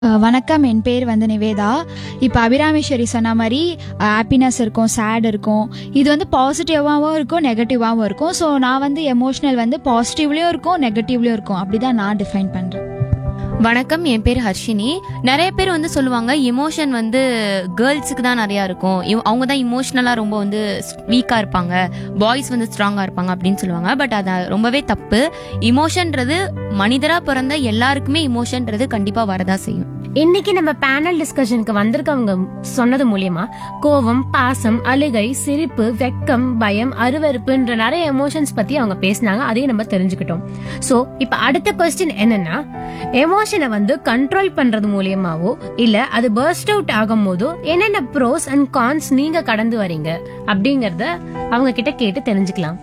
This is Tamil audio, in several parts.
அஹ் வணக்கம் என் பேர் வந்து நிவேதா இப்போ அபிராமேஸ்வரி சொன்ன மாதிரி ஹாப்பினஸ் இருக்கும் சேட் இருக்கும் இது வந்து பாசிட்டிவாகவும் இருக்கும் நெகட்டிவாகவும் இருக்கும் ஸோ நான் வந்து எமோஷனல் வந்து பாசிட்டிவ்லேயும் இருக்கும் நெகட்டிவ்லேயும் இருக்கும் அப்படி தான் நான் டிஃபைன் பண்ணுறேன் வணக்கம் என் பேர் ஹர்ஷினி நிறைய பேர் வந்து சொல்லுவாங்க எமோஷன் வந்து கேர்ள்ஸுக்கு தான் நிறையா இருக்கும் இவ- அவங்க தான் இமோஷ்னலாக ரொம்ப வந்து வீக்காக இருப்பாங்க பாய்ஸ் வந்து ஸ்ட்ராங்காக இருப்பாங்க அப்படின்னு சொல்லுவாங்க பட் அது ரொம்பவே தப்பு இமோஷன்றது மனிதராக பிறந்த எல்லாருக்குமே இமோஷன்றது கண்டிப்பாக வரதா செய்யும் இன்னைக்கு நம்ம பேனல் டிஸ்கஷனுக்கு வந்திருக்கவங்க சொன்னது மூலியமா கோவம் பாசம் அழுகை சிரிப்பு வெக்கம் பயம் அருவருப்புன்ற நிறைய எமோஷன்ஸ் பத்தி அவங்க பேசினாங்க அதையும் நம்ம தெரிஞ்சுக்கிட்டோம் சோ இப்ப அடுத்த கொஸ்டின் என்னன்னா எமோஷனை வந்து கண்ட்ரோல் பண்றது மூலியமாவோ இல்ல அது பர்ஸ்ட் அவுட் ஆகும் போதோ என்னென்ன ப்ரோஸ் அண்ட் கான்ஸ் நீங்க கடந்து வரீங்க அப்படிங்கறத அவங்க கிட்ட கேட்டு தெரிஞ்சுக்கலாம்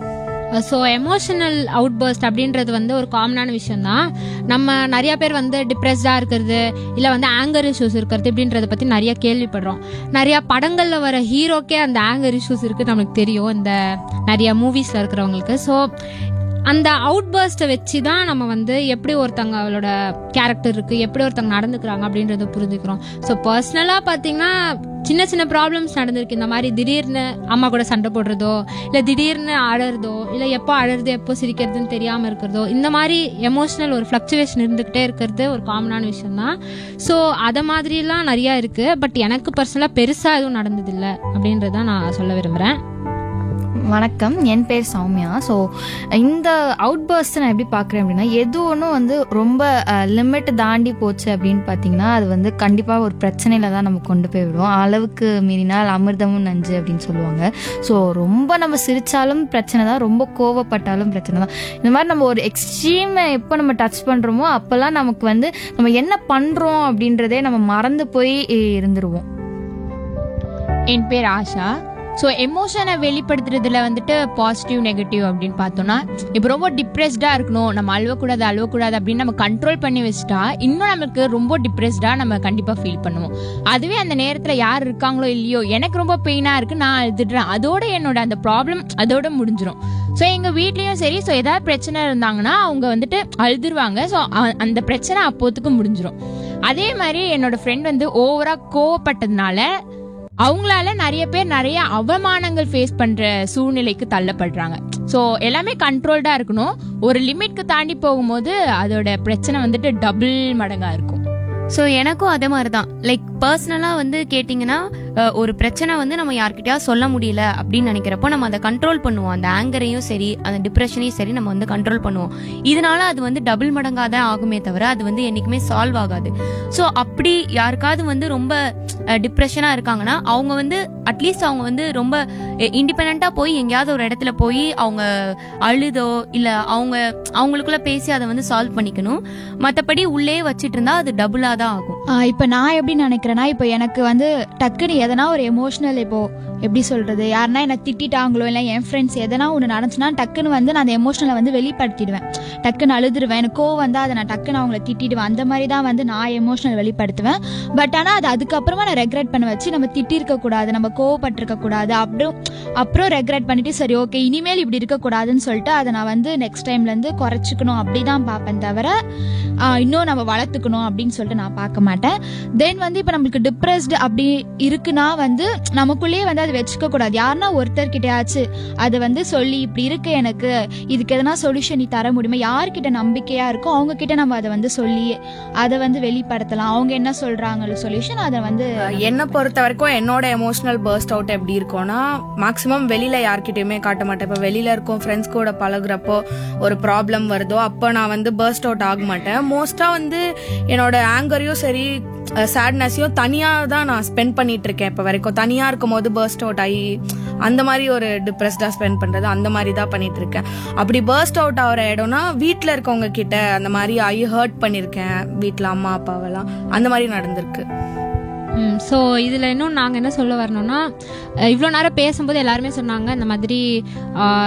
ஸோ எமோஷனல் அவுட்பர்ஸ்ட் அப்படின்றது வந்து ஒரு காமனான விஷயம் தான் நம்ம நிறைய பேர் வந்து டிப்ரெஸ்டாக இருக்கிறது இல்லை வந்து ஆங்கர் இஷ்யூஸ் இருக்கிறது இப்படின்றத பற்றி நிறைய கேள்விப்படுறோம் நிறைய படங்களில் வர ஹீரோக்கே அந்த ஆங்கர் இஷ்யூஸ் இருக்குது நம்மளுக்கு தெரியும் இந்த நிறைய மூவிஸில் இருக்கிறவங்களுக்கு ஸோ அந்த அவுட்பர்ஸ்ட்டை வச்சு தான் நம்ம வந்து எப்படி ஒருத்தங்க அவளோட கேரக்டர் இருக்குது எப்படி ஒருத்தங்க நடந்துக்கிறாங்க அப்படின்றத புரிஞ்சுக்கிறோம் ஸோ பர்சனலாக பார்த்தீங்கன்னா சின்ன சின்ன ப்ராப்ளம்ஸ் நடந்திருக்கு இந்த மாதிரி திடீர்னு அம்மா கூட சண்டை போடுறதோ இல்லை திடீர்னு அழறதோ இல்லை எப்போ அழறது எப்போ சிரிக்கிறதுன்னு தெரியாமல் இருக்கிறதோ இந்த மாதிரி எமோஷனல் ஒரு ஃப்ளக்சுவேஷன் இருந்துக்கிட்டே இருக்கிறது ஒரு காமனான விஷயம் தான் ஸோ அதை மாதிரிலாம் நிறையா இருக்குது பட் எனக்கு பர்சனலாக பெருசாக எதுவும் நடந்ததில்லை அப்படின்றத நான் சொல்ல விரும்புகிறேன் வணக்கம் என் பேர் சௌமியா ஸோ இந்த அவுட் பர்ஸ்ட் நான் எப்படி பார்க்குறேன் அப்படின்னா எது ஒன்றும் வந்து ரொம்ப லிமிட் தாண்டி போச்சு அப்படின்னு பார்த்தீங்கன்னா அது வந்து கண்டிப்பாக ஒரு பிரச்சனையில தான் நம்ம கொண்டு போய் விடுவோம் அளவுக்கு மீறினால் அமிர்தமும் நஞ்சு அப்படின்னு சொல்லுவாங்க ஸோ ரொம்ப நம்ம சிரிச்சாலும் பிரச்சனை தான் ரொம்ப கோவப்பட்டாலும் பிரச்சனை தான் இந்த மாதிரி நம்ம ஒரு எக்ஸ்ட்ரீமை எப்போ நம்ம டச் பண்ணுறோமோ அப்போல்லாம் நமக்கு வந்து நம்ம என்ன பண்ணுறோம் அப்படின்றதே நம்ம மறந்து போய் இருந்துருவோம் என் பேர் ஆஷா ஸோ எமோஷனை வெளிப்படுத்துறதுல வந்துட்டு பாசிட்டிவ் நெகட்டிவ் அப்படின்னு பார்த்தோம்னா இப்போ ரொம்ப டிப்ரெஸ்டாக இருக்கணும் நம்ம அழுவக்கூடாது அழுவக்கூடாது அப்படின்னு நம்ம கண்ட்ரோல் பண்ணி வச்சுட்டா இன்னும் நமக்கு ரொம்ப டிப்ரெஸ்டாக நம்ம கண்டிப்பாக ஃபீல் பண்ணுவோம் அதுவே அந்த நேரத்தில் யார் இருக்காங்களோ இல்லையோ எனக்கு ரொம்ப பெயினாக இருக்குது நான் அழுதுடுறேன் அதோட என்னோட அந்த ப்ராப்ளம் அதோட முடிஞ்சிரும் ஸோ எங்கள் வீட்லேயும் சரி ஸோ ஏதாவது பிரச்சனை இருந்தாங்கன்னா அவங்க வந்துட்டு அழுதுருவாங்க ஸோ அந்த பிரச்சனை அப்போத்துக்கு முடிஞ்சிரும் அதே மாதிரி என்னோட ஃப்ரெண்ட் வந்து ஓவராக கோவப்பட்டதுனால அவங்களால நிறைய பேர் நிறைய அவமானங்கள் ஃபேஸ் பண்ற சூழ்நிலைக்கு தள்ளப்படுறாங்க ஸோ எல்லாமே கண்ட்ரோல்டா இருக்கணும் ஒரு லிமிட்க்கு தாண்டி போகும்போது அதோட பிரச்சனை வந்துட்டு டபுள் மடங்கா இருக்கும் ஸோ எனக்கும் அதே மாதிரி தான் லைக் பர்சனலாக வந்து கேட்டிங்கன்னா அஹ், ஒரு பிரச்சனை வந்து நம்ம யார்கிட்டயா சொல்ல முடியல அப்படின்னு நினைக்கிறப்போ நம்ம அதை கண்ட்ரோல் பண்ணுவோம் அந்த ஆங்கரையும் சரி அந்த டிப்ரெஷனையும் சரி நம்ம வந்து கண்ட்ரோல் பண்ணுவோம் இதனால அது வந்து டபுள் மடங்காக தான் ஆகுமே தவிர அது வந்து என்றைக்குமே சால்வ் ஆகாது ஸோ அப்படி யாருக்காவது வந்து ரொம்ப டிப்ரெஷனாக இருக்காங்கன்னா அவங்க வந்து அட்லீஸ்ட் அவங்க வந்து ரொம்ப இண்டிபெண்ட்டாக போய் எங்கேயாவது ஒரு இடத்துல போய் அவங்க அழுதோ இல்லை அவங்க அவங்களுக்குள்ள பேசி அதை வந்து சால்வ் பண்ணிக்கணும் மற்றபடி உள்ளே வச்சிட்டு இருந்தா அது டபுளாக தான் ஆகும் இப்போ நான் எப்படி நினைக்கிறேன்னா இப்போ எனக்கு வந்து டக்குன்னு எதனா ஒரு எமோஷனல் இப்போ எப்படி சொல்றது யாருன்னா என்னை திட்டிட்டாங்களோ இல்லை என் ஃப்ரெண்ட்ஸ் எதனா ஒன்று நடந்துச்சுன்னா டக்குன்னு வந்து நான் அந்த எமோஷனலை வந்து வெளிப்படுத்திடுவேன் டக்குன்னு அழுதுருவேன் எனக்கு கோவம் வந்தால் அதை நான் டக்குன்னு அவங்கள திட்டிடுவேன் அந்த மாதிரி தான் வந்து நான் எமோஷனல் வெளிப்படுத்துவேன் பட் ஆனால் அது அதுக்கப்புறமா நான் ரெக்ரெட் பண்ண வச்சு நம்ம திட்டிருக்க கூடாது நம்ம கோவப்பட்டிருக்க கூடாது அப்புறம் அப்புறம் ரெக்ரெட் பண்ணிட்டு சரி ஓகே இனிமேல் இப்படி இருக்கக்கூடாதுன்னு சொல்லிட்டு அதை நான் வந்து நெக்ஸ்ட் டைம்லேருந்து குறைச்சிக்கணும் அப்படி தான் பார்ப்பேன் தவிர ஆஹ், இன்னும் நம்ம வளர்த்துக்கணும் அப்படின்னு சொல்லிட்டு நான் பார்க்க மாட்டேன் தென் வந்து இப்போ நம்மளுக்கு டிப்ரெஸ்டு அப்படி இருக்குன்னா வந்து நமக்குள்ளேயே வந்து அதை வச்சுக்க கூடாது யாருன்னா ஒருத்தர்கிட்டயாச்சும் அதை வந்து சொல்லி இப்படி இருக்கு எனக்கு இதுக்கு எதனா சொல்யூஷன் நீ தர முடியுமா யார்கிட்ட நம்பிக்கையா இருக்கோ அவங்க கிட்ட நம்ம அதை வந்து சொல்லி அதை வந்து வெளிப்படுத்தலாம் அவங்க என்ன சொல்றாங்களோ சொல்யூஷன் அதை வந்து என்னை பொறுத்த வரைக்கும் என்னோட எமோஷனல் பர்ஸ்ட் அவுட் எப்படி இருக்கும்னா மேக்ஸிமம் வெளியில யார்கிட்டயுமே காட்ட மாட்டேன் இப்போ வெளியில இருக்கும் ஃப்ரெண்ட்ஸ் கூட பழகுறப்போ ஒரு ப்ராப்ளம் வருதோ அப்போ நான் வந்து பர்ஸ்ட் அவுட் ஆக மாட்டேன் மோஸ்டா வந்து என்னோட ஆங்கரையும் சரி சேட்னஸையும் தனியாக தான் நான் ஸ்பெண்ட் பண்ணிட்டு இருக்கேன் இப்போ வரைக்கும் தனியாக இருக்கும் போது பர்ஸ்ட் அவுட் ஆகி அந்த மாதிரி ஒரு டிப்ரெஸ்டாக ஸ்பெண்ட் பண்ணுறது அந்த மாதிரி தான் பண்ணிட்டு இருக்கேன் அப்படி பர்ஸ்ட் அவுட் ஆகிற இடம்னா வீட்டில் இருக்கவங்க கிட்ட அந்த மாதிரி ஆகி ஹர்ட் பண்ணியிருக்கேன் வீட்டில் அம்மா அப்பாவெல்லாம் அந்த மாதிரி நடந்திருக்கு ஸோ இதில் இன்னும் நாங்கள் என்ன சொல்ல வரணும்னா இவ்வளோ நேரம் பேசும்போது எல்லாருமே சொன்னாங்க இந்த மாதிரி ஆஹ்,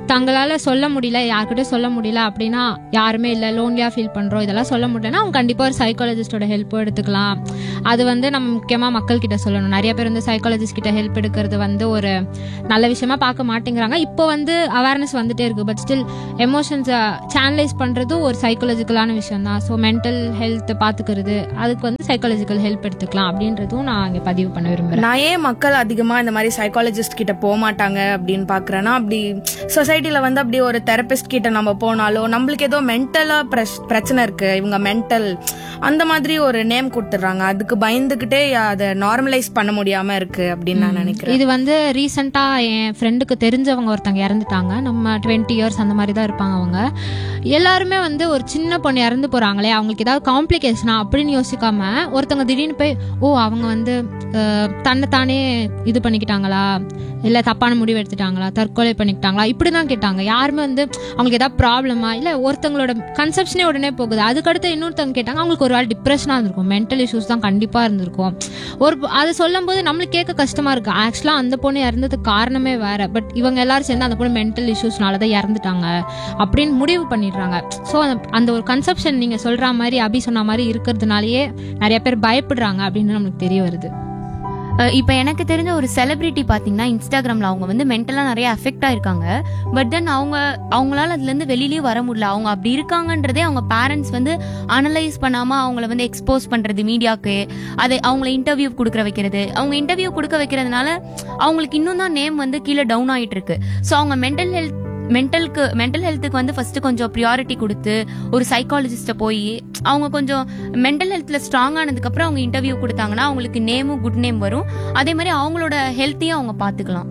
தங்களால சொல்ல முடியல யார்கிட்டயும் சொல்ல முடியல அப்படின்னா யாருமே இல்லை லோன்லியா ஃபீல் பண்றோம் இதெல்லாம் சொல்ல முடியலன்னா அவங்க கண்டிப்பா ஒரு சைக்காலஜிஸ்டோட ஹெல்ப்பும் எடுத்துக்கலாம் அது வந்து நம்ம முக்கியமா மக்கள் கிட்ட சொல்லணும் நிறைய பேர் வந்து சைக்காலஜிஸ்ட் கிட்ட ஹெல்ப் எடுக்கிறது வந்து ஒரு நல்ல விஷயமா பார்க்க மாட்டேங்கிறாங்க இப்போ வந்து அவேர்னஸ் வந்துட்டே இருக்கு பட் ஸ்டில் எமோஷன்ஸை சேனலைஸ் பண்றது ஒரு சைக்காலஜிக்கலான விஷயம் தான் ஸோ மென்டல் ஹெல்த் பாத்துக்கிறது அதுக்கு வந்து சைக்காலஜிக்கல் ஹெல்ப் எடுத்துக்கலாம் அப்படின்றதும் நான் இங்க பதிவு பண்ண விரும்புறேன் நான் ஏன் மக்கள் அதிகமா இந்த மாதிரி சைக்காலஜிஸ்ட் கிட்ட போக மாட்டாங்க அப்படின்னு பாக்குறேன்னா அப்படி சொசைட்டில வந்து அப்படி ஒரு தெரபிஸ்ட் கிட்ட நம்ம போனாலோ நம்மளுக்கு ஏதோ மென்டலா பிரச்சனை இருக்கு இவங்க மென்டல் அந்த மாதிரி ஒரு நேம் கொடுத்துட்றாங்க அதுக்கு பயந்துகிட்டே அதை நார்மலைஸ் பண்ண முடியாம இருக்கு அப்படின்னு நான் நினைக்கிறேன் இது வந்து ரீசெண்டா என் ஃப்ரெண்டுக்கு தெரிஞ்சவங்க ஒருத்தங்க இறந்துட்டாங்க நம்ம டுவெண்ட்டி இயர்ஸ் அந்த மாதிரி தான் இருப்பாங்க அவங்க எல்லாருமே வந்து ஒரு சின்ன பொண்ணு இறந்து போறாங்களே அவங்களுக்கு ஏதாவது காம்ப்ளிகேஷனா அப்படின்னு யோசிக்காம ஒருத்தவங்க திடீர்னு போய் ஓ அவங்க வந்து அஹ், தன்னைத்தானே இது பண்ணிக்கிட்டாங்களா இல்ல தப்பான முடிவு எடுத்துட்டாங்களா தற்கொலை பண்ணிக்கிட்டாங்களா இப்படிதான் கேட்டாங்க யாருமே வந்து அவங்களுக்கு ஏதாவது ப்ராப்ளமா இல்ல ஒருத்தவங்களோட கன்செப்ஷனே உடனே போகுது அதுக்கடுத்து இன்னொருத்தவங்க கேட்டாங்க அவங்களுக்கு ஒரு வேலை டிப்ரெஷனா இருந்திருக்கும் மென்டல் இஷ்யூஸ் தான் கண்டிப்பா இருந்திருக்கும் ஒரு அது சொல்லும் போது நம்மளுக்கு கேட்க கஷ்டமா இருக்கு ஆக்சுவலா அந்த பொண்ணு இறந்ததுக்கு காரணமே வேற பட் இவங்க எல்லாரும் சேர்ந்து அந்த பொண்ணு மென்டல் இஷ்யூஸ்னால தான் இறந்துட்டாங்க அப்படின்னு முடிவு பண்ணிடுறாங்க ஸோ அந்த ஒரு கன்செப்ஷன் நீங்க சொல்ற மாதிரி அபி சொன்ன மாதிரி இருக்கிறதுனாலயே நிறைய பேர் பயப்படுறாங்க அப்படின்னு நம்மளுக்கு தெரிய வருது அஹ் இப்ப எனக்கு தெரிஞ்ச ஒரு செலிபிரிட்டி பாத்தீங்கன்னா இன்ஸ்டாகிராம்ல அவங்க வந்து மென்டலா நிறைய அஃபெக்ட் ஆயிருக்காங்க பட் தென் அவங்க அவங்களால அதுல இருந்து வெளியிலயே வர முடியல அவங்க அப்படி இருக்காங்கன்றதே அவங்க பேரண்ட்ஸ் வந்து அனலைஸ் பண்ணாம அவங்கள வந்து எக்ஸ்போஸ் பண்றது மீடியாக்கு அதை அவங்கள இன்டர்வியூ கொடுக்க வைக்கிறது அவங்க இன்டர்வியூ கொடுக்க வைக்கிறதுனால அவங்களுக்கு இன்னும் தான் நேம் வந்து கீழே டவுன் ஆயிட்டு இருக்கு ஸோ அவங்க மென்டல் ஹெல்த் மென்டலுக்கு மென்டல் ஹெல்த்துக்கு வந்து ஃபர்ஸ்ட் கொஞ்சம் ப்ரியாரிட்டி கொடுத்து ஒரு சைக்காலஜிஸ்ட்டை போய் அவங்க கொஞ்சம் மென்டல் ஹெல்த்ல ஸ்ட்ராங் ஆனதுக்கு அப்புறம் அவங்க இன்டர்வியூ கொடுத்தாங்கன்னா அவங்களுக்கு நேமும் குட் நேம் வரும் அதே மாதிரி அவங்களோட ஹெல்த்தையும் அவங்க பாத்துக்கலாம்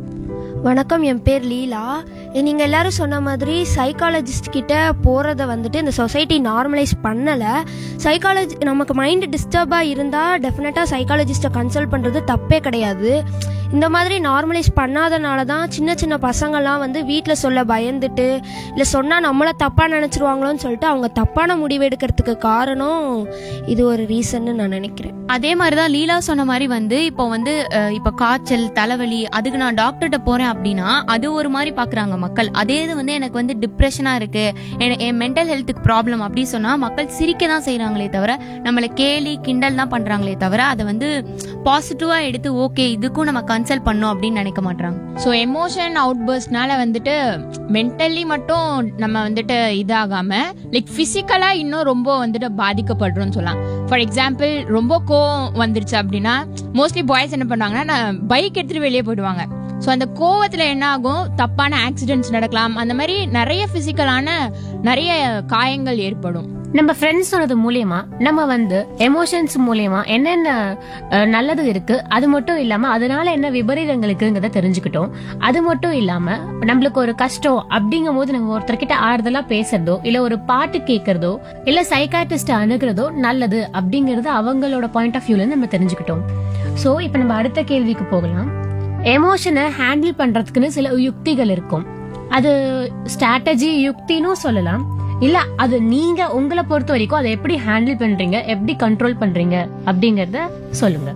வணக்கம் என் பேர் லீலா நீங்கள் எல்லாரும் சொன்ன மாதிரி சைக்காலஜிஸ்ட் கிட்ட போகிறத வந்துட்டு இந்த சொசைட்டி நார்மலைஸ் பண்ணலை சைக்காலஜி நமக்கு மைண்டு டிஸ்டர்பாக இருந்தால் டெஃபினட்டாக சைக்காலஜிஸ்ட்டை கன்சல்ட் பண்ணுறது தப்பே கிடையாது இந்த மாதிரி நார்மலைஸ் பண்ணாதனால தான் சின்ன சின்ன பசங்கள்லாம் வந்து வீட்டில் சொல்ல பயந்துட்டு இல்லை சொன்னால் நம்மளை தப்பாக நினச்சிருவாங்களோன்னு சொல்லிட்டு அவங்க தப்பான முடிவு எடுக்கிறதுக்கு காரணம் இது ஒரு ரீசன்னு நான் நினைக்கிறேன் அதே மாதிரிதான் லீலா சொன்ன மாதிரி வந்து இப்போ வந்து அஹ், இப்போ காய்ச்சல் தலைவலி அதுக்கு நான் டாக்டர்கிட்ட போறேன் அப்படின்னா அது ஒரு மாதிரி பாக்குறாங்க மக்கள் அதே இது வந்து எனக்கு வந்து டிப்ரெஷனா இருக்கு என- என் மென்டல் ஹெல்த்துக்கு ப்ராப்ளம் அப்படி சொன்னா மக்கள் சிரிக்க தான் செய்றாங்களே தவிர நம்மளை கேலி கிண்டல் தான் பண்றாங்களே தவிர அதை வந்து பாசிட்டிவா எடுத்து ஓகே இதுக்கும் நம்ம கன்சல்ட் பண்ணோம் அப்படின்னு நினைக்க மாட்டாங்க ஸோ எமோஷன் அவுட் பர்ஸ்ட்னால வந்துட்டு மென்டலி மட்டும் நம்ம வந்துட்டு இதாகாம லைக் பிசிக்கலா இன்னும் ரொம்ப வந்துட்டு பாதிக்கப்படுறோம்னு சொல்லலாம் ஃபார் எக்ஸாம்பிள் ரொம்ப கோவம் வந்துருச்சு அப்படின்னா மோஸ்ட்லி பாய்ஸ் என்ன பண்ணுவாங்கன்னா பைக் எடுத்துட்டு வெளியே போயிடுவாங்க ஸோ அந்த கோவத்துல என்ன ஆகும் தப்பான ஆக்சிடென்ட்ஸ் நடக்கலாம் அந்த மாதிரி நிறைய பிசிக்கலான நிறைய காயங்கள் ஏற்படும் நம்ம ஃப்ரெண்ட்ஸ் சொன்னது மூலியமா நம்ம வந்து எமோஷன்ஸ் மூலியமா என்னென்ன அஹ், நல்லது இருக்கு அது மட்டும் இல்லாம அதனால என்ன விபரீதங்கள் இருக்குங்கிறத தெரிஞ்சுக்கிட்டோம் அது மட்டும் இல்லாம நம்மளுக்கு ஒரு கஷ்டம் அப்படிங்கும் போது நம்ம ஒருத்தர்கிட்ட ஆறுதலா பேசுறதோ இல்ல ஒரு பாட்டு கேட்கறதோ இல்ல சைக்காட்டிஸ்ட் அணுகிறதோ நல்லது அப்படிங்கறது அவங்களோட பாயிண்ட் ஆஃப் வியூல இருந்து நம்ம தெரிஞ்சுக்கிட்டோம் சோ இப்ப நம்ம அடுத்த கேள்விக்கு போகலாம் எமோஷனை ஹேண்டில் பண்றதுக்குன்னு சில யுக்திகள் இருக்கும் அது ஸ்ட்ராட்டஜி யுக்தின்னு சொல்லலாம் இல்ல அது நீங்க உங்களை பொறுத்த வரைக்கும் அதை எப்படி ஹேண்டில் பண்றீங்க எப்படி கண்ட்ரோல் பண்றீங்க அப்படிங்கறத சொல்லுங்க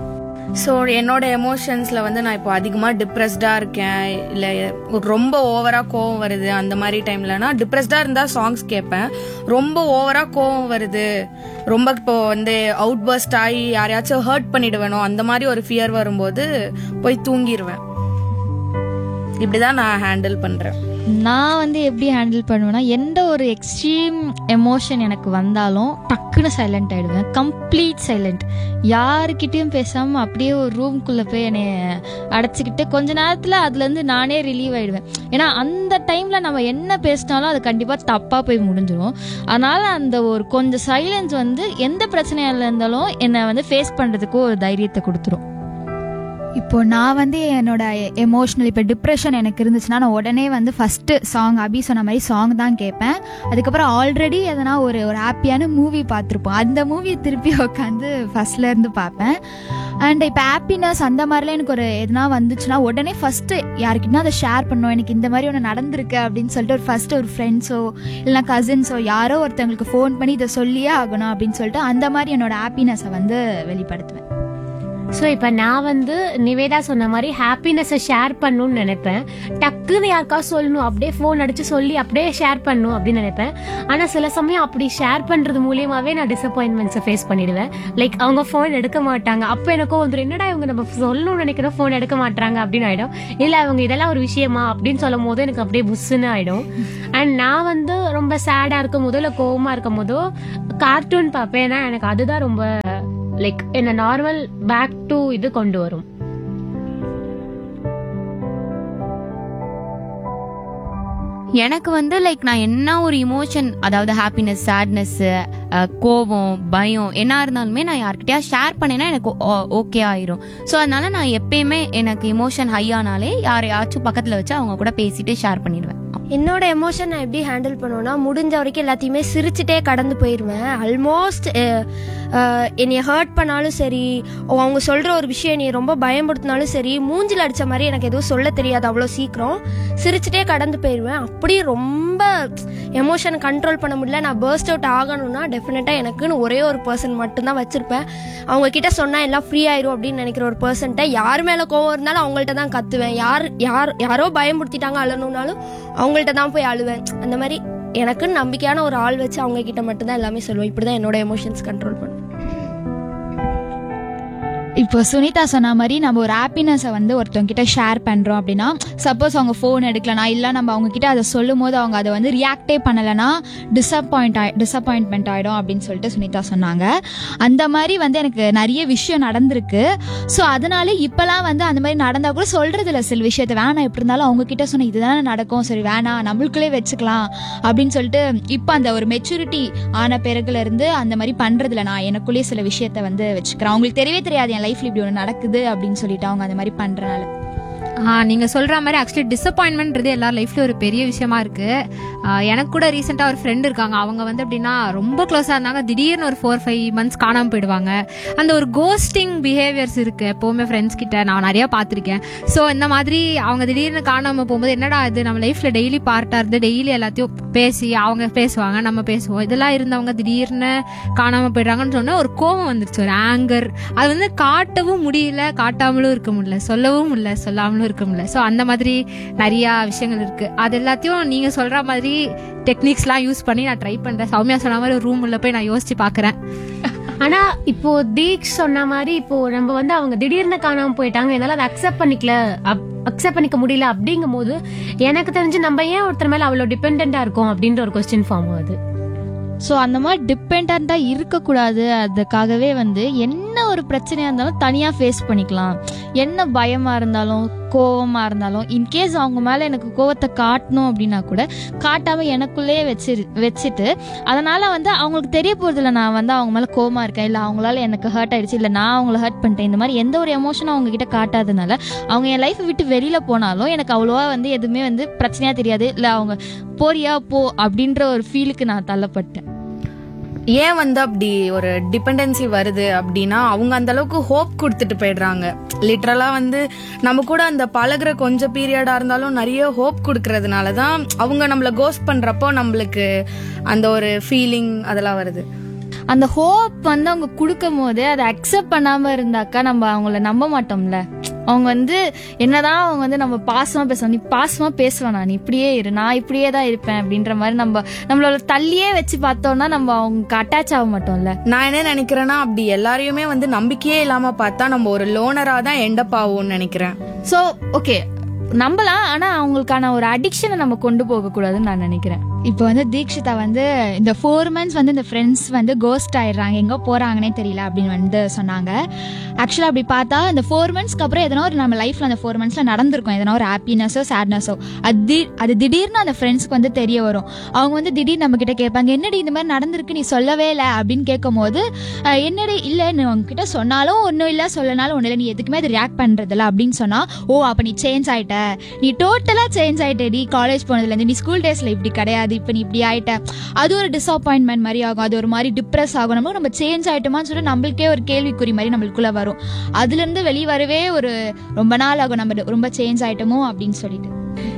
ஸோ என்னோட எமோஷன்ஸ்ல வந்து நான் இப்போ அதிகமாக டிப்ரெஸ்டாக இருக்கேன் இல்லை ரொம்ப ஓவராக கோவம் வருது அந்த மாதிரி டைம்லனா டிப்ரெஸ்டாக இருந்தால் சாங்ஸ் கேட்பேன் ரொம்ப ஓவராக கோவம் வருது ரொம்ப இப்போ வந்து அவுட் பர்ஸ்ட் ஆகி யாரையாச்சும் ஹர்ட் பண்ணிடுவேனோ அந்த மாதிரி ஒரு ஃபியர் வரும்போது போய் தூங்கிடுவேன் இப்படிதான் நான் ஹேண்டில் பண்றேன் நான் வந்து எப்படி ஹேண்டில் பண்ணுவேன்னா எந்த ஒரு எக்ஸ்ட்ரீம் எமோஷன் எனக்கு வந்தாலும் டக்குன்னு சைலண்ட் ஆயிடுவேன் கம்ப்ளீட் சைலண்ட் யாருக்கிட்டேயும் பேசாம அப்படியே ஒரு ரூம்குள்ள போய் என்னை அடைச்சிக்கிட்டு கொஞ்ச நேரத்துல அதுல இருந்து நானே ரிலீவ் ஆயிடுவேன் ஏன்னா அந்த டைம்ல நம்ம என்ன பேசினாலும் அது கண்டிப்பா தப்பா போய் முடிஞ்சிடும் அதனால அந்த ஒரு கொஞ்சம் சைலன்ஸ் வந்து எந்த பிரச்சனையா இருந்தாலும் என்னை வந்து ஃபேஸ் பண்றதுக்கு ஒரு தைரியத்தை கொடுத்துரும் இப்போ நான் வந்து என்னோட எமோஷனல் இப்போ டிப்ரெஷன் எனக்கு இருந்துச்சுன்னா நான் உடனே வந்து ஃபஸ்ட்டு சாங் அபி சொன்ன மாதிரி சாங் தான் கேட்பேன் அதுக்கப்புறம் ஆல்ரெடி எதனா ஒரு ஒரு ஹாப்பியான மூவி பார்த்துருப்போம் அந்த மூவி திருப்பி உட்காந்து ஃபர்ஸ்ட்ல இருந்து பார்ப்பேன் அண்ட் இப்போ ஹாப்பினஸ் அந்த மாதிரிலாம் எனக்கு ஒரு எதுனா வந்துச்சுன்னா உடனே ஃபஸ்ட்டு யாருக்கிட்டனா அதை ஷேர் பண்ணும் எனக்கு இந்த மாதிரி ஒன்று நடந்திருக்கு அப்படின்னு சொல்லிட்டு ஒரு ஃபஸ்ட்டு ஒரு ஃப்ரெண்ட்ஸோ இல்லைனா கசின்ஸோ யாரோ ஒருத்தவங்களுக்கு ஃபோன் பண்ணி இதை சொல்லியே ஆகணும் அப்படின்னு சொல்லிட்டு அந்த மாதிரி என்னோட ஹாப்பினஸை வந்து வெளிப்படுத்துவேன் ஸோ இப்போ நான் வந்து நிவேதா சொன்ன மாதிரி ஹாப்பினஸை ஷேர் பண்ணணும்னு நினைப்பேன் டக்குன்னு யாருக்கா சொல்லணும் அப்படியே ஃபோன் அடிச்சு சொல்லி அப்படியே ஷேர் பண்ணணும் அப்படின்னு நினைப்பேன் ஆனால் சில சமயம் அப்படி ஷேர் பண்ணுறது மூலியமாகவே நான் டிசப்பாயின்மெண்ட்ஸை ஃபேஸ் பண்ணிடுவேன் லைக் அவங்க ஃபோன் எடுக்க மாட்டாங்க அப்போ எனக்கும் வந்துடும் என்னடா இவங்க நம்ம சொல்லணும்னு நினைக்கிற ஃபோன் எடுக்க மாட்டாங்க அப்படின்னு ஆயிடும் இல்லை அவங்க இதெல்லாம் ஒரு விஷயமா அப்படின்னு சொல்லும் போது எனக்கு அப்படியே புஷ்ஷுன்னு ஆயிடும் அண்ட் நான் வந்து ரொம்ப சேடாக இருக்கும் போதோ இல்லை கோவமாக இருக்கும் போதோ கார்ட்டூன் பார்ப்பேன் ஏன்னா எனக்கு அதுதான் ரொம்ப லைக் என்ன நார்மல் பேக் டு இது கொண்டு வரும் எனக்கு வந்து லைக் நான் என்ன ஒரு இமோஷன் அதாவது ஹாப்பினஸ் சேட்னஸ் கோபம் பயம் என்ன இருந்தாலுமே நான் யார்கிட்டயா ஷேர் பண்ணேன்னா எனக்கு ஓகே ஆயிரும் ஸோ அதனால நான் எப்பயுமே எனக்கு இமோஷன் ஹை ஆனாலே யாரையாச்சும் பக்கத்தில் வச்சு அவங்க கூட பேசிட்டு ஷேர் பண்ணிடுவேன் என்னோட எமோஷன் நான் எப்படி ஹேண்டில் பண்ணுவேன்னா முடிஞ்ச வரைக்கும் எல்லாத்தையுமே சிரிச்சுட்டே கடந்து போயிடுவேன் ஆல்மோஸ்ட் என்னைய ஹர்ட் பண்ணாலும் சரி ஓ, அவங்க சொல்கிற ஒரு விஷயம் என்னைய ரொம்ப பயமுறுத்தினாலும் சரி மூஞ்சில் அடித்த மாதிரி எனக்கு எதுவும் சொல்ல தெரியாது அவ்வளோ சீக்கிரம் சிரிச்சுட்டே கடந்து போயிடுவேன் அப்படியே ரொம்ப எமோஷனை கண்ட்ரோல் பண்ண முடியல நான் burst அவுட் ஆகணும்னா டெஃபினட்டாக எனக்குன்னு ஒரே ஒரு பர்சன் மட்டும்தான் வச்சுருப்பேன் அவங்க கிட்ட சொன்னால் எல்லாம் ஃப்ரீ ஆயிரும் அப்படின்னு நினைக்கிற ஒரு பர்சன்ட்ட யார் மேலே கோவம் இருந்தாலும் அவங்கள்ட்ட தான் கத்துவேன் யார் யார் யாரோ பயமுறுத்திட்டாங்க அழணும்னாலும் அவங்கள்ட்ட தான் போய் அழுவேன் அந்த மாதிரி எனக்குன்னு நம்பிக்கையான ஒரு ஆள் வச்சு அவங்க கிட்ட மட்டும்தான் எல்லாமே சொல்லுவேன் இப்படி தான் என்னோட எமோஷன்ஸ் கண்ட்ரோல் பண்ணுவேன் இப்போ சுனிதா சொன்ன மாதிரி நம்ம ஒரு ஹாப்பினஸை வந்து ஒருத்தவங்க கிட்ட ஷேர் பண்ணுறோம் அப்படின்னா சப்போஸ் அவங்க ஃபோன் எடுக்கலனா இல்லை நம்ம அவங்க கிட்ட அதை சொல்லும் போது அவங்க அதை வந்து ரியாக்டே பண்ணலைன்னா டிசப்பாயிண்ட் ஆயி டிசப்பாயின்மெண்ட் ஆகிடும் அப்படின்னு சொல்லிட்டு சுனிதா சொன்னாங்க அந்த மாதிரி வந்து எனக்கு நிறைய விஷயம் நடந்திருக்கு ஸோ அதனால இப்போலாம் வந்து அந்த மாதிரி நடந்தால் கூட சொல்கிறது இல்லை சில விஷயத்த வேணாம் எப்படி இருந்தாலும் அவங்க கிட்ட சொன்ன இதுதானே நடக்கும் சரி வேணாம் நம்மளுக்குள்ளே வச்சுக்கலாம் அப்படின்னு சொல்லிட்டு இப்போ அந்த ஒரு மெச்சூரிட்டி ஆன பிறகுல இருந்து அந்த மாதிரி பண்றதுல நான் எனக்குள்ளேயே சில விஷயத்த வந்து வச்சுக்கிறேன் அவங்களுக்கு தெரியவே தெரியாது என் லைஃப்ல இப்படி ஒன்று நடக்குது அப்படின்னு சொல்லிட்டு அவங்க அந்த மாதிரி பண்றனால ஆ நீங்க சொல்ற மாதிரி ஆக்சுவலி டிசப்பாயின்மெண்ட்ன்றது எல்லார் லைஃப்ல ஒரு பெரிய விஷயமா இருக்கு ஆ, எனக்கு கூட ரீசெண்டா ஒரு ஃப்ரெண்ட் இருக்காங்க அவங்க வந்து எப்படின்னா ரொம்ப க்ளோஸா இருந்தாங்க திடீர்னு ஒரு ஃபோர் ஃபைவ் மந்த்ஸ் காணாம போயிடுவாங்க அந்த ஒரு கோஸ்டிங் பிஹேவியர்ஸ் இருக்கு எப்பவுமே ஃப்ரெண்ட்ஸ் கிட்ட நான் நிறைய பார்த்திருக்கேன் ஸோ இந்த மாதிரி அவங்க திடீர்னு காணாம போகும்போது என்னடா இது நம்ம லைஃப்ல டெய்லி பார்ட்டா இருந்து டெய்லி எல்லாத்தையும் பேசி அவங்க பேசுவாங்க நம்ம பேசுவோம் இதெல்லாம் இருந்தவங்க திடீர்னு காணாம போயிடுறாங்கன்னு சொன்னா ஒரு கோபம் வந்துருச்சு ஒரு ஆங்கர் அது வந்து காட்டவும் முடியல காட்டாமலும் இருக்க முடியல சொல்லவும் முடியல சொல்லாமலும் இருக்க முடியல ஸோ அந்த மாதிரி நிறைய விஷயங்கள் இருக்கு அது எல்லாத்தையும் நீங்க சொல்ற மாதிரி டெக்னிக்ஸ்லாம் யூஸ் பண்ணி நான் ட்ரை பண்றேன் சௌமியா சொன்ன மாதிரி ஒரு ரூம் உள்ள போய் நான் யோசிச்சு பாக்குறேன் ஆனா இப்போ தீக்ஷ் சொன்ன மாதிரி இப்போ நம்ம வந்து அவங்க திடீர்னு காணாம போயிட்டாங்க என்னால அதை அக்செப்ட் பண்ணிக்கல அக்செப்ட் பண்ணிக்க முடியல அப்படிங்கும் போது எனக்கு தெரிஞ்சு நம்ம ஏன் ஒருத்தர் மேல அவ்வளவு டிபெண்டா இருக்கோம் அப்படின்ற ஒரு கொஸ்டின் ஃபார்ம் ஆகுது ஸோ அந்த மாதிரி டிபெண்ட்டாக இருக்கக்கூடாது அதுக்காகவே வந்து என்ன ஒரு பிரச்சனையாக இருந்தாலும் தனியாக ஃபேஸ் பண்ணிக்கலாம் என்ன பயமாக இருந்தாலும் கோவமாக இருந்தாலும் இன்கேஸ் அவங்க மேலே எனக்கு கோவத்தை காட்டணும் அப்படின்னா கூட காட்டாமல் எனக்குள்ளேயே வச்சு வச்சுட்டு அதனால் வந்து அவங்களுக்கு தெரிய போகிறதில்ல நான் வந்து அவங்க மேலே கோவமாக இருக்கேன் இல்லை அவங்களால எனக்கு ஹர்ட் ஆயிடுச்சு இல்லை நான் அவங்கள ஹர்ட் பண்ணிட்டேன் இந்த மாதிரி எந்த ஒரு எமோஷனும் அவங்க கிட்ட காட்டாதனால அவங்க என் லைஃப்பை விட்டு வெளியில் போனாலும் எனக்கு அவ்வளோவா வந்து எதுவுமே வந்து பிரச்சனையாக தெரியாது இல்லை அவங்க போறியா போ அப்படின்ற ஒரு ஃபீலுக்கு நான் தள்ளப்பட்டேன் ஏன் வந்து அப்படி ஒரு டிபெண்டன்சி வருது அப்படின்னா அவங்க அந்த அளவுக்கு ஹோப் கொடுத்துட்டு போயிடுறாங்க லிட்ரலா வந்து நம்ம கூட அந்த பழகுற கொஞ்சம் பீரியடா இருந்தாலும் நிறைய ஹோப் கொடுக்கறதுனால தான் அவங்க நம்மள கோஸ்ட் பண்றப்போ நம்மளுக்கு அந்த ஒரு ஃபீலிங் அதெல்லாம் வருது அந்த ஹோப் வந்து அவங்க கொடுக்கும் போது அதை அக்செப்ட் பண்ணாம இருந்தாக்கா நம்ம அவங்கள நம்ப மாட்டோம்ல அவங்க வந்து என்னதான் அவங்க வந்து நம்ம பாசமா பேசுவோம் நீ பாசமா பேசுவேன் நான் இப்படியே இரு நான் இப்படியே தான் இருப்பேன் அப்படின்ற மாதிரி நம்ம நம்மளோட தள்ளியே வச்சு பார்த்தோம்னா நம்ம அவங்க அட்டாச் ஆக மாட்டோம்ல நான் என்ன நினைக்கிறேன்னா அப்படி எல்லாரையுமே வந்து நம்பிக்கையே இல்லாம பார்த்தா நம்ம ஒரு லோனரா தான் எண்டப் ஆகும்னு நினைக்கிறேன் ஸோ ஓகே நம்பலாம் ஆனா அவங்களுக்கான ஒரு அடிக்ஷனை நம்ம கொண்டு போக கூடாதுன்னு நான் நினைக்கிறேன் இப்போ வந்து தீக்ஷிதா வந்து இந்த ஃபோர் மந்த்ஸ் வந்து இந்த ஃப்ரெண்ட்ஸ் வந்து கோஸ்ட் ஆயிடுறாங்க எங்கே போகிறாங்கன்னே தெரியல அப்படின்னு வந்து சொன்னாங்க ஆக்சுவலாக அப்படி பார்த்தா இந்த ஃபோர் மந்த்ஸ்க்கு அப்புறம் எதனா ஒரு நம்ம லைஃப்பில் அந்த ஃபோர் மந்த்ஸில் நடந்திருக்கும் எதனா ஒரு ஹாப்பினஸோ சேட்னஸோ அது தி- அது திடீர்னு அந்த ஃப்ரெண்ட்ஸ்க்கு வந்து தெரிய வரும் அவங்க வந்து திடீர்னு நம்ம கிட்ட கேட்பாங்க என்னடி இந்த மாதிரி நடந்திருக்கு நீ சொல்லவே இல்லை அப்படின்னு கேட்கும்போது அஹ், என்னடி இல்லை நீ உங்ககிட்ட சொன்னாலும் ஒன்றும் இல்லை சொல்லனாலும் ஒன்றும் இல்லை நீ எதுக்குமே அது ரியாக்ட் பண்ணுறதில்ல அப்படின்னு சொன்னால் ஓ அப்போ நீ சேஞ்ச் ஆயிட்ட நீ டோட்டலாக சேஞ்ச் ஆயிட்டடி காலேஜ் போனதுலேருந்து நீ ஸ்கூல் டேஸில் இப்படி கிடையாது இப்போ நீ இப்படி ஆயிட்ட அது ஒரு டிசப்பாயின்மெண்ட் மாதிரி ஆகும் அது ஒரு மாதிரி டிப்ரெஸ் ஆகும் நம்ம நம்ம சேஞ்ச் ஆயிட்டோமான்னு சொல்லி நம்மளுக்கே ஒரு கேள்விக்குறி மாதிரி நம்மளுக்குள்ள வரும் அதுலேருந்து வெளியே வரவே ஒரு ரொம்ப நாள் ஆகும் நம்ம ரொம்ப சேஞ்ச் ஆயிட்டோமோ அப்படின்னு சொல்லிட்டு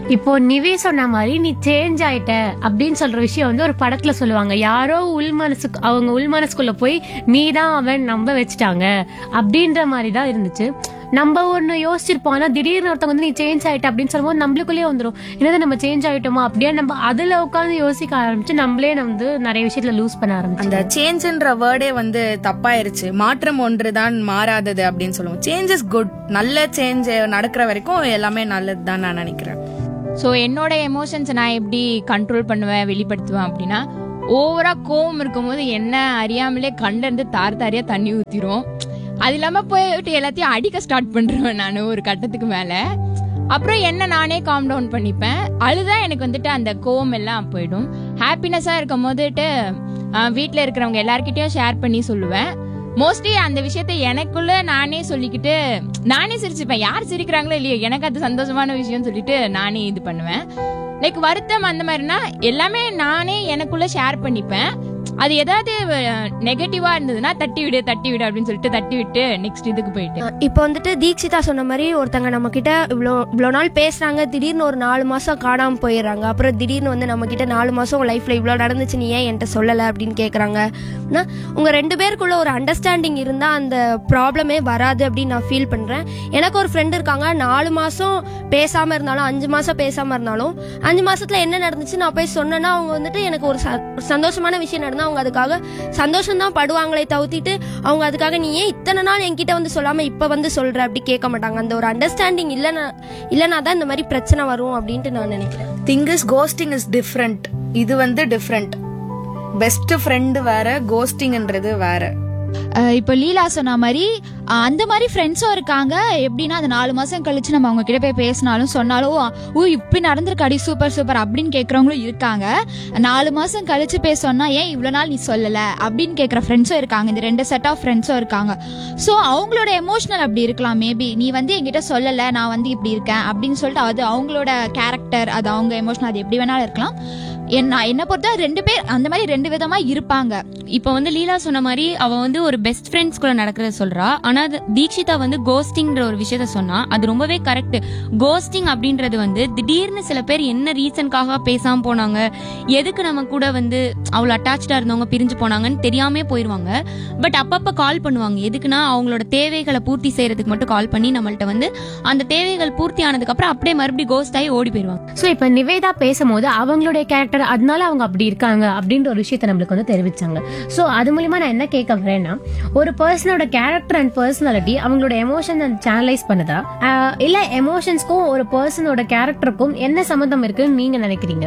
இப்போ நிவி சொன்ன மாதிரி நீ சேஞ்ச் ஆயிட்ட அப்படின்னு சொல்ற விஷயம் வந்து ஒரு படத்துல சொல்லுவாங்க யாரோ உள் மனசுக்கு அவங்க உள் மனசுக்குள்ள போய் நீ தான் அவன் நம்ப வச்சுட்டாங்க அப்படின்ற மாதிரி தான் இருந்துச்சு நம்ம ஒண்ணு யோசிச்சிருப்போம் ஆனா திடீர்னு ஒருத்தவங்க வந்து நீ சேஞ்ச் ஆயிட்ட அப்படின்னு சொல்லும்போது நம்மளுக்குள்ளேயே வந்துடும் என்னது நம்ம சேஞ்ச் ஆயிட்டோமா அப்படியே நம்ம அதுல உட்காந்து யோசிக்க ஆரம்பிச்சு நம்மளே வந்து நிறைய விஷயத்துல லூஸ் பண்ண அந்த ஆரம்பிச்சோம் சேஞ்சுன்ற வேர்டே வந்து தப்பாயிருச்சு மாற்றம் ஒன்றுதான் மாறாதது அப்படின்னு சொல்லுவோம் சேஞ்ச் இஸ் குட் நல்ல சேஞ்ச் நடக்கிற வரைக்கும் எல்லாமே நல்லது தான் நான் நினைக்கிறேன் ஸோ என்னோட எமோஷன்ஸை நான் எப்படி கண்ட்ரோல் பண்ணுவேன் வெளிப்படுத்துவேன் அப்படின்னா ஓவரா கோவம் இருக்கும்போது என்ன அறியாமலே கண்டிருந்து தார் தாரியா தண்ணி ஊத்திரும் அது இல்லாம போயிட்டு எல்லாத்தையும் அடிக்க ஸ்டார்ட் பண்ணிருவேன் நான் ஒரு கட்டத்துக்கு மேல அப்புறம் என்ன நானே காம் டவுன் பண்ணிப்பேன் அழுதா எனக்கு வந்துட்டு அந்த கோவம் எல்லாம் போயிடும் ஹாப்பினஸா இருக்கும் போதுட்டு வீட்டில் இருக்கிறவங்க எல்லார்கிட்டயும் ஷேர் பண்ணி சொல்லுவேன் மோஸ்ட்லி அந்த விஷயத்த எனக்குள்ள நானே சொல்லிக்கிட்டு நானே சிரிச்சுப்பேன் யார் சிரிக்கிறாங்களோ இல்லையோ எனக்கு அது சந்தோஷமான விஷயம் சொல்லிட்டு நானே இது பண்ணுவேன் லைக் வருத்தம் அந்த மாதிரினா எல்லாமே நானே எனக்குள்ள ஷேர் பண்ணிப்பேன் அது ஏதாவது நெகட்டிவா இருந்ததுன்னா தட்டி விடு தட்டி விடு அப்படின்னு சொல்லிட்டு தட்டி விட்டு நெக்ஸ்ட் இதுக்கு போயிட்டு இப்போ வந்துட்டு தீக்ஷிதா சொன்ன மாதிரி ஒருத்தங்க நம்ம கிட்ட இவ்வளோ இவ்வளோ நாள் பேசுறாங்க திடீர்னு ஒரு நாலு மாசம் காணாம போயிடுறாங்க அப்புறம் திடீர்னு வந்து நம்ம கிட்ட நாலு மாசம் லைஃப்ல இவ்வளோ நடந்துச்சு நீ ஏன் என்கிட்ட சொல்லலை அப்படின்னு கேட்குறாங்க உங்க ரெண்டு பேருக்குள்ள ஒரு அண்டர்ஸ்டாண்டிங் இருந்தா அந்த ப்ராப்ளமே வராது அப்படின்னு நான் ஃபீல் பண்றேன் எனக்கு ஒரு ஃப்ரெண்ட் இருக்காங்க நாலு மாசம் பேசாம இருந்தாலும் அஞ்சு மாசம் பேசாம இருந்தாலும் அஞ்சு மாசத்துல என்ன நடந்துச்சு நான் போய் சொன்னேன்னா அவங்க வந்துட்டு எனக்கு ஒரு ச- ஒரு சந்தோஷமான விஷயம் நடந்தா அவங்க அதுக்காக சந்தோஷம் தான் படுவாங்களே தவிர்த்திட்டு அவங்க அதுக்காக நீ ஏன் இத்தனை நாள் என்கிட்ட வந்து சொல்லாம இப்ப வந்து சொல்ற அப்படி கேட்க மாட்டாங்க அந்த ஒரு அண்டர்ஸ்டாண்டிங் இல்லைன்னா இல்லைனா தான் இந்த மாதிரி பிரச்சனை வரும் அப்படின்ட்டு நான் நினைக்கிறேன் think is ghosting is different இது வந்து டிஃப்ரெண்ட் பெஸ்ட் ஃப்ரெண்டு வேற கோஸ்டிங்ன்றது வேற அஹ் இப்போ லீலா சொன்ன மாதிரி அஹ் அந்த மாதிரி ஃப்ரெண்ட்ஸும் இருக்காங்க எப்படின்னா அந்த நாலு மாசம் கழிச்சு நம்ம அவங்க கிட்ட போய் பேசினாலும் சொன்னாலும் ஓ இப்படி நடந்திருக்காடி சூப்பர் சூப்பர் அப்படின்னு கேட்கறவங்களும் இருக்காங்க நாலு மாசம் கழிச்சு போய் சொன்னா ஏன் இவ்வளோ நாள் நீ சொல்லல அப்படின்னு கேட்குற ஃப்ரெண்ட்ஸும் இருக்காங்க இந்த ரெண்டு செட் ஆஃப் ஃப்ரெண்ட்ஸும் இருக்காங்க ஸோ அவங்களோட எமோஷனல் அப்படி இருக்கலாம் மேபி நீ வந்து என்கிட்ட சொல்லலை நான் வந்து இப்படி இருக்கேன் அப்படின்னு சொல்லிட்டு அது அவங்களோட கேரக்டர் அது அவங்க எமோஷனல் அது எப்படி வேணாலும் இருக்கலாம் என்ன என்ன பொறுத்த ரெண்டு பேர் அந்த மாதிரி ரெண்டு விதமா இருப்பாங்க இப்போ வந்து லீலா சொன்ன மாதிரி அவ வந்து ஒரு பெஸ்ட் ஃப்ரெண்ட்ஸ் கூட நடக்கிறத சொல்றா ஆனா அது தீக்ஷிதா வந்து கோஸ்டிங்ன்ற ஒரு விஷயத்த சொன்னா அது ரொம்பவே கரெக்ட் கோஸ்டிங் அப்படின்றது வந்து திடீர்னு சில பேர் என்ன ரீசனுக்காக பேசாம போனாங்க எதுக்கு நம்ம கூட வந்து அவ்வளவு அட்டாச்சா இருந்தவங்க பிரிஞ்சு போனாங்கன்னு தெரியாமே போயிருவாங்க பட் அப்பப்ப கால் பண்ணுவாங்க எதுக்குன்னா அவங்களோட தேவைகளை பூர்த்தி செய்யறதுக்கு மட்டும் கால் பண்ணி நம்மள்ட்ட வந்து அந்த தேவைகள் பூர்த்தி ஆனதுக்கு அப்புறம் அப்படியே மறுபடியும் கோஸ்ட் ஆகி ஓடி போயிருவாங்க ஸோ இப்போ நிவேதா பேசும்போது அவங்களுடைய கேரக்டர் அதனால அவங்க அப்படி இருக்காங்க அப்படின்ற ஒரு விஷயத்தை நம்மளுக்கு வந்து தெரிவிச்சாங்க ஸோ அது மூலியமா நான் என்ன கேட்க வரேன்னா ஒரு பர்சனோட கேரக்டர் அண்ட் பர்சனாலிட்டி அவங்களோட எமோஷன் சேனலைஸ் பண்ணுதா ஆஹ் இல்ல எமோஷன்ஸ்க்கும் ஒரு பர்சனோட கேரக்டருக்கும் என்ன சம்மந்தம் இருக்குன்னு நீங்க நினைக்கிறீங்க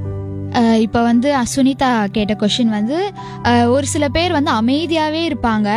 அஹ் இப்போ வந்து சுனிதா கேட்ட கொஷின் வந்து அஹ் ஒரு சில பேர் வந்து அமைதியாகவே இருப்பாங்க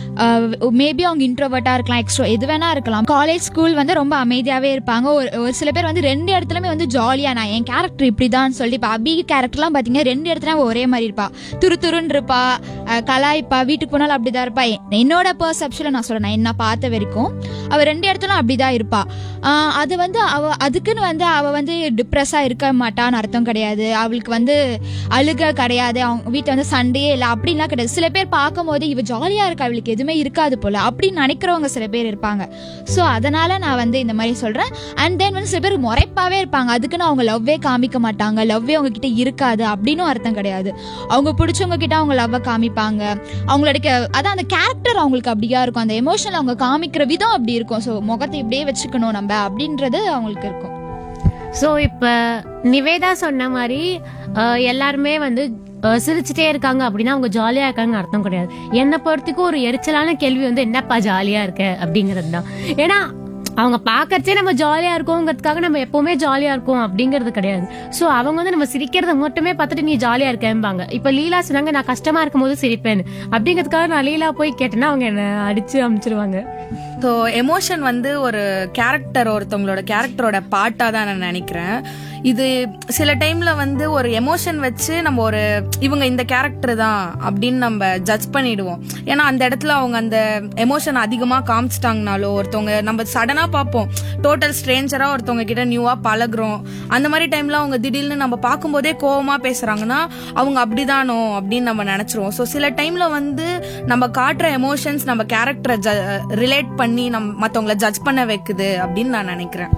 மேபி அவங்க இன்ட்ரோவர்ட்டாக இருக்கலாம் எக்ஸ்ட்ரோ எது வேணா இருக்கலாம் காலேஜ் ஸ்கூல் வந்து ரொம்ப அமைதியாகவே இருப்பாங்க ஒரு ஒரு சில பேர் வந்து ரெண்டு இடத்துலையுமே வந்து ஜாலியாக நான் என் கேரக்டர் இப்படி தான் சொல்லி இப்போ அபி கேரக்டர்லாம் பார்த்தீங்கன்னா ரெண்டு இடத்துல ஒரே மாதிரி இருப்பா துரு துருன்னு இருப்பா அஹ் கலாய்ப்பா வீட்டுக்கு போனாலும் அப்படி தான் இருப்பா என்- என்னோட பர்செப்ஷனில் நான் சொல்கிறேன் நான் என்ன பார்த்த வரைக்கும் அவள் ரெண்டு இடத்துலும் அப்படி தான் இருப்பா ஆஹ் அது வந்து அவ அதுக்குன்னு வந்து அவ வந்து டிப்ரெஸ்ஸாக இருக்க மாட்டான்னு அர்த்தம் கிடையாது அவளுக்கு வந்து அழுக கிடையாது அவங்க வீட்டில் வந்து சண்டையே இல்லை அப்படின்லாம் கிடையாது சில பேர் பார்க்கும்போது இவ ஜாலியாக இருக்கா அவளுக்கு எதுவுமே இருக்காது போல அப்படின்னு நினைக்கிறவங்க சில பேர் இருப்பாங்க ஸோ அதனால நான் வந்து இந்த மாதிரி சொல்கிறேன் அண்ட் தென் வந்து சில பேர் முறைப்பாவே இருப்பாங்க அதுக்குன்னு அவங்க லவ்வே காமிக்க மாட்டாங்க லவ்வே அவங்க கிட்ட இருக்காது அப்படின்னும் அர்த்தம் கிடையாது அவங்க பிடிச்சவங்க கிட்ட அவங்க லவ்வை காமிப்பாங்க அவங்களோட கே- அதான் அந்த கேரக்டர் அவங்களுக்கு அப்படியா இருக்கும் அந்த எமோஷனல் அவங்க காமிக்கிற விதம் அப்படி இருக்கும் ஸோ முகத்தை இப்படியே வச்சுக்கணும் நம்ம அப்படின்றது அவங்களுக்கு இருக்கும் ஸோ இப்போ நிவேதா சொன்ன மாதிரி அஹ், எல்லாருமே வந்து அஹ், சிரிச்சுட்டே இருக்காங்க அப்படின்னா அவங்க ஜாலியா இருக்காங்க அர்த்தம் கிடையாது என்னை பொறுத்துக்கும் ஒரு எரிச்சலான கேள்வி வந்து என்னப்பா ஜாலியா இருக்க அப்படிங்கிறது தான் ஏன்னா அவங்க பார்க்கறச்சே நம்ம ஜாலியா இருக்கோங்கிறதுக்காக நம்ம எப்பவுமே ஜாலியா இருக்கோம் அப்படிங்கிறது கிடையாது ஸோ அவங்க வந்து நம்ம சிரிக்கிறத மட்டுமே பார்த்துட்டு நீ ஜாலியா இருக்கேன்பாங்க இப்போ லீலா சொன்னாங்க நான் கஷ்டமா இருக்கும் போது சிரிப்பேன் அப்படிங்கிறதுக்காக நான் லீலா போய் கேட்டேன்னா அவங்க என்ன அடிச்சு அமிச்சிருவாங்க ஸோ எமோஷன் வந்து ஒரு கேரக்டர் ஒருத்தவங்களோட கேரக்டரோட பார்ட்டாக தான் நான் நினைக்கிறேன் இது சில டைம்ல வந்து ஒரு எமோஷன் வச்சு நம்ம ஒரு இவங்க இந்த கேரக்டர் தான் அப்படின்னு நம்ம ஜட்ஜ் பண்ணிடுவோம் ஏன்னா அந்த இடத்துல அவங்க அந்த எமோஷன் அதிகமாக காமிச்சிட்டாங்கனாலோ ஒருத்தவங்க நம்ம சடனாக பார்ப்போம் டோட்டல் ஸ்ட்ரேஞ்சராக ஒருத்தவங்க கிட்ட நியூவாக பழகுறோம் அந்த மாதிரி டைம்ல அவங்க திடீர்னு நம்ம பார்க்கும்போதே கோவமா பேசுறாங்கன்னா அவங்க அப்படிதானோ அப்படின்னு நம்ம நினைச்சிருவோம் ஸோ சில டைம்ல வந்து நம்ம காட்டுற எமோஷன்ஸ் நம்ம கேரக்டரை ரிலேட் பண்ணி நம்ம மற்றவங்கள ஜட்ஜ் பண்ண வைக்குது அப்படின்னு நான் நினைக்கிறேன்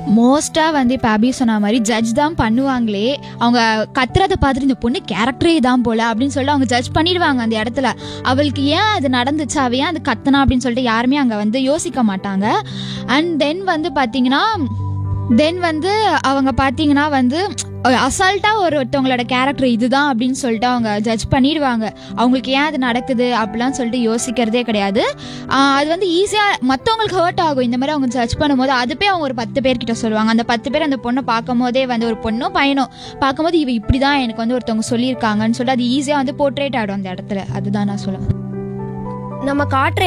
மோஸ்ட்டாக வந்து இப்போ அபி சொன்ன மாதிரி ஜட்ஜ் தான் பண்ணுவாங்களே அவங்க கத்துறதை பார்த்துட்டு இந்த பொண்ணு கேரக்டரே தான் போல அப்படின்னு சொல்லிட்டு அவங்க ஜட்ஜ் பண்ணிடுவாங்க அந்த இடத்துல அவளுக்கு ஏன் அது நடந்துச்சு அவ ஏன் அது கத்துனா அப்படின்னு சொல்லிட்டு யாருமே அங்கே வந்து யோசிக்க மாட்டாங்க அண்ட் தென் வந்து பார்த்தீங்கன்னா தென் வந்து அவங்க பார்த்தீங்கன்னா வந்து அசால்ட்டாக ஒரு ஒருத்தவங்களோட கேரக்டர் இதுதான் அப்படின்னு சொல்லிட்டு அவங்க ஜட்ஜ் பண்ணிடுவாங்க அவங்களுக்கு ஏன் அது நடக்குது அப்படிலாம் சொல்லிட்டு யோசிக்கிறதே கிடையாது ஆஹ் அது வந்து ஈஸியாக மற்றவங்களுக்கு ஹர்ட் ஆகும் இந்த மாதிரி அவங்க ஜட்ஜ் பண்ணும்போது அது போய் அவங்க ஒரு பத்து பேர்கிட்ட சொல்லுவாங்க அந்த பத்து பேர் அந்த பொண்ணை பார்க்கும் போதே வந்து ஒரு பொண்ணோ பையனோ பார்க்கும்போது இவ இப்படி தான் எனக்கு வந்து ஒருத்தவங்க சொல்லியிருக்காங்கன்னு சொல்லிட்டு அது ஈஸியாக வந்து போர்ட்ரேட் ஆகிடும் அந்த இடத்துல அதுதான் நான் சொல்லுவேன் நம்ம காட்டுற